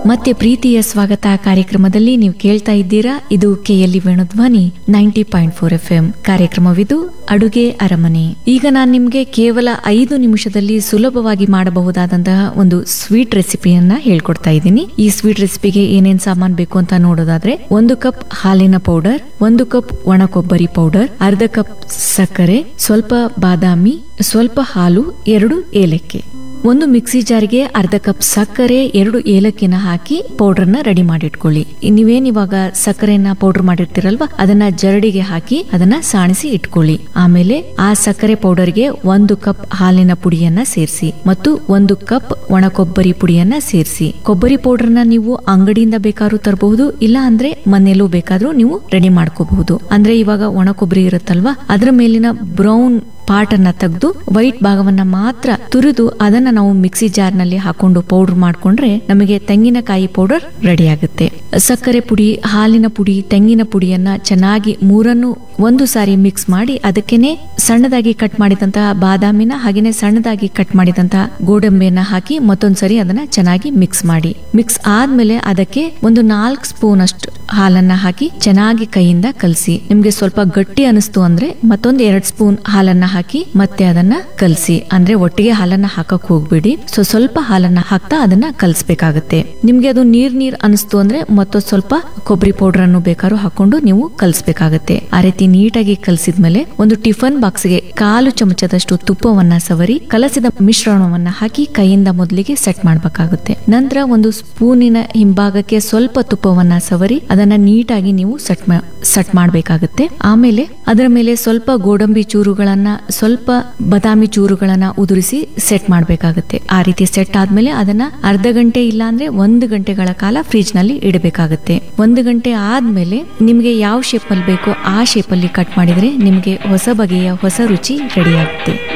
ಮತ್ತೆ ಪ್ರೀತಿಯ ಸ್ವಾಗತ ಕಾರ್ಯಕ್ರಮದಲ್ಲಿ ನೀವು ಕೇಳ್ತಾ ಇದ್ದೀರಾ ಇದು KLE Venudhwani ninety point four F M ಕಾರ್ಯಕ್ರಮವಿದು ಅಡುಗೆ ಅರಮನೆ ಈಗ ನಾನು ನಿಮ್ಗೆ ಕೇವಲ ಐದು ನಿಮಿಷದಲ್ಲಿ ಸುಲಭವಾಗಿ ಮಾಡಬಹುದಾದಂತಹ ಒಂದು ಸ್ವೀಟ್ ರೆಸಿಪಿಯನ್ನ ಹೇಳ್ಕೊಡ್ತಾ ಇದ್ದೀನಿ ಈ ಸ್ವೀಟ್ ರೆಸಿಪಿಗೆ ಏನೇನ್ ಸಾಮಾನ್ ಬೇಕು ಅಂತ ನೋಡೋದಾದ್ರೆ ಒಂದು ಕಪ್ ಹಾಲಿನ ಪೌಡರ್ ಒಂದು ಕಪ್ ಒಣ ಕೊಬ್ಬರಿ ಪೌಡರ್ ಅರ್ಧ ಕಪ್ ಸಕ್ಕರೆ ಸ್ವಲ್ಪ ಬಾದಾಮಿ ಸ್ವಲ್ಪ ಹಾಲು ಎರಡು ಏಲಕ್ಕಿ ಒಂದು ಮಿಕ್ಸಿ ಜಾರ್ಗೆ ಅರ್ಧ ಕಪ್ ಸಕ್ಕರೆ ಎರಡು ಏಲಕ್ಕಿನ ಹಾಕಿ ಪೌಡರ್ನ ರೆಡಿ ಮಾಡಿಟ್ಕೊಳ್ಳಿ ನೀವೇನ್ ಇವಾಗ ಸಕ್ಕರೆನ ಪೌಡರ್ ಮಾಡಿರ್ತೀರಲ್ವಾ ಅದನ್ನ ಜರಡಿಗೆ ಹಾಕಿ ಅದನ್ನ ಸಾಣಿಸಿ ಇಟ್ಕೊಳ್ಳಿ ಆಮೇಲೆ ಆ ಸಕ್ಕರೆ ಪೌಡರ್ಗೆ ಒಂದು ಕಪ್ ಹಾಲಿನ ಪುಡಿಯನ್ನ ಸೇರಿಸಿ ಮತ್ತು ಒಂದು ಕಪ್ ಒಣ ಕೊಬ್ಬರಿ ಪುಡಿಯನ್ನ ಸೇರಿಸಿ ಕೊಬ್ಬರಿ ಪೌಡರ್ನ ನೀವು ಅಂಗಡಿಯಿಂದ ಬೇಕಾದ್ರೂ ತರಬಹುದು ಇಲ್ಲ ಅಂದ್ರೆ ಮನೆಯಲ್ಲೂ ಬೇಕಾದ್ರೂ ನೀವು ರೆಡಿ ಮಾಡ್ಕೋಬಹುದು ಅಂದ್ರೆ ಇವಾಗ ಒಣ ಕೊಬ್ಬರಿ ಇರುತ್ತಲ್ವಾ ಅದರ ಮೇಲಿನ ಬ್ರೌನ್ ಪಾರ್ಟ್ ಅನ್ನ ತೆಗೆದು ವೈಟ್ ಭಾಗವನ್ನ ಮಾತ್ರ ತುರಿದು ಅದನ್ನ ನಾವು ಮಿಕ್ಸಿ ಜಾರ್ ನಲ್ಲಿ ಹಾಕೊಂಡು ಪೌಡರ್ ಮಾಡ್ಕೊಂಡ್ರೆ ನಮಗೆ ತೆಂಗಿನಕಾಯಿ ಪೌಡರ್ ರೆಡಿ ಆಗುತ್ತೆ ಸಕ್ಕರೆ ಪುಡಿ ಹಾಲಿನ ಪುಡಿ ತೆಂಗಿನ ಪುಡಿಯನ್ನ ಚೆನ್ನಾಗಿ ಮೂರನ್ನು ಒಂದು ಸಾರಿ ಮಿಕ್ಸ್ ಮಾಡಿ ಅದಕ್ಕೆನೆ ಸಣ್ಣದಾಗಿ ಕಟ್ ಮಾಡಿದಂತಹ ಬಾದಾಮಿನ ಹಾಗೇನೆ ಸಣ್ಣದಾಗಿ ಕಟ್ ಮಾಡಿದಂತಹ ಗೋಡಂಬಿಯನ್ನ ಹಾಕಿ ಮತ್ತೊಂದ್ಸರಿ ಅದನ್ನ ಚೆನ್ನಾಗಿ ಮಿಕ್ಸ್ ಮಾಡಿ ಮಿಕ್ಸ್ ಆದ್ಮೇಲೆ ಅದಕ್ಕೆ ಒಂದು ನಾಲ್ಕು ಸ್ಪೂನ್ ಅಷ್ಟು ಹಾಲನ್ನ ಹಾಕಿ ಚೆನ್ನಾಗಿ ಕೈಯಿಂದ ಕಲಸಿ ನಿಮ್ಗೆ ಸ್ವಲ್ಪ ಗಟ್ಟಿ ಅನಿಸ್ತು ಅಂದ್ರೆ ಮತ್ತೊಂದ್ ಎರಡ್ ಸ್ಪೂನ್ ಹಾಲನ್ನ ಹಾಕಿ ಮತ್ತೆ ಅದನ್ನ ಕಲಸಿ ಅಂದ್ರೆ ಒಟ್ಟಿಗೆ ಹಾಲನ್ನ ಹಾಕಕ್ ಹೋಗ್ಬೇಡಿ ಸೊ ಸ್ವಲ್ಪ ಹಾಲನ್ನ ಹಾಕ್ತಾ ಅದನ್ನ ಕಲ್ಸ್ಬೇಕಾಗತ್ತೆ ನಿಮ್ಗೆ ಅದು ನೀರ್ ನೀರ್ ಅನಿಸ್ತು ಅಂದ್ರೆ ಮತ್ತೊಂದ್ ಸ್ವಲ್ಪ ಕೊಬ್ಬರಿ ಪೌಡರ್ ಅನ್ನು ಬೇಕಾದ್ರೂ ಹಾಕೊಂಡು ನೀವು ಕಲ್ಸ್ಬೇಕಾಗತ್ತೆ ಆ ರೀತಿ ನೀಟಾಗಿ ಕಲಸಿದ್ಮೇಲೆ ಒಂದು ಟಿಫನ್ ಬಾಕ್ಸ್ಗೆ ಕಾಲು ಚಮಚದಷ್ಟು ತುಪ್ಪವನ್ನ ಸವರಿ ಕಲಸಿದ ಮಿಶ್ರಣವನ್ನ ಹಾಕಿ ಕೈಯಿಂದ ಮೊದಲಿಗೆ ಸೆಟ್ ಮಾಡ್ಬೇಕಾಗುತ್ತೆ ನಂತರ ಒಂದು ಸ್ಪೂನಿನ ಹಿಂಭಾಗಕ್ಕೆ ಸ್ವಲ್ಪ ತುಪ್ಪವನ್ನ ಸವರಿ ಅದನ್ನ ನೀಟಾಗಿ ನೀವು ಸೆಟ್ ಸೆಟ್ ಮಾಡ್ಬೇಕಾಗುತ್ತೆ ಆಮೇಲೆ ಅದರ ಮೇಲೆ ಸ್ವಲ್ಪ ಗೋಡಂಬಿ ಚೂರುಗಳನ್ನ ಸ್ವಲ್ಪ ಬಾದಾಮಿ ಚೂರುಗಳನ್ನ ಉದುರಿಸಿ ಸೆಟ್ ಮಾಡ್ಬೇಕಾಗುತ್ತೆ ಆ ರೀತಿ ಸೆಟ್ ಆದ್ಮೇಲೆ ಅದನ್ನ ಅರ್ಧ ಗಂಟೆ ಇಲ್ಲ ಅಂದ್ರೆ ಒಂದು ಗಂಟೆಗಳ ಕಾಲ ಫ್ರಿಜ್ ನಲ್ಲಿ ಇಡಬೇಕಾಗುತ್ತೆ ಒಂದು ಗಂಟೆ ಆದ್ಮೇಲೆ ನಿಮ್ಗೆ ಯಾವ ಶೇಪ್ ಅಲ್ಲಿ ಬೇಕೋ ಆ ಶೇಪ್ ಅಲ್ಲಿ ಕಟ್ ಮಾಡಿದ್ರೆ ನಿಮ್ಗೆ ಹೊಸ ಬಗೆಯ ಹೊಸ ರುಚಿ ರೆಡಿ ಆಗುತ್ತೆ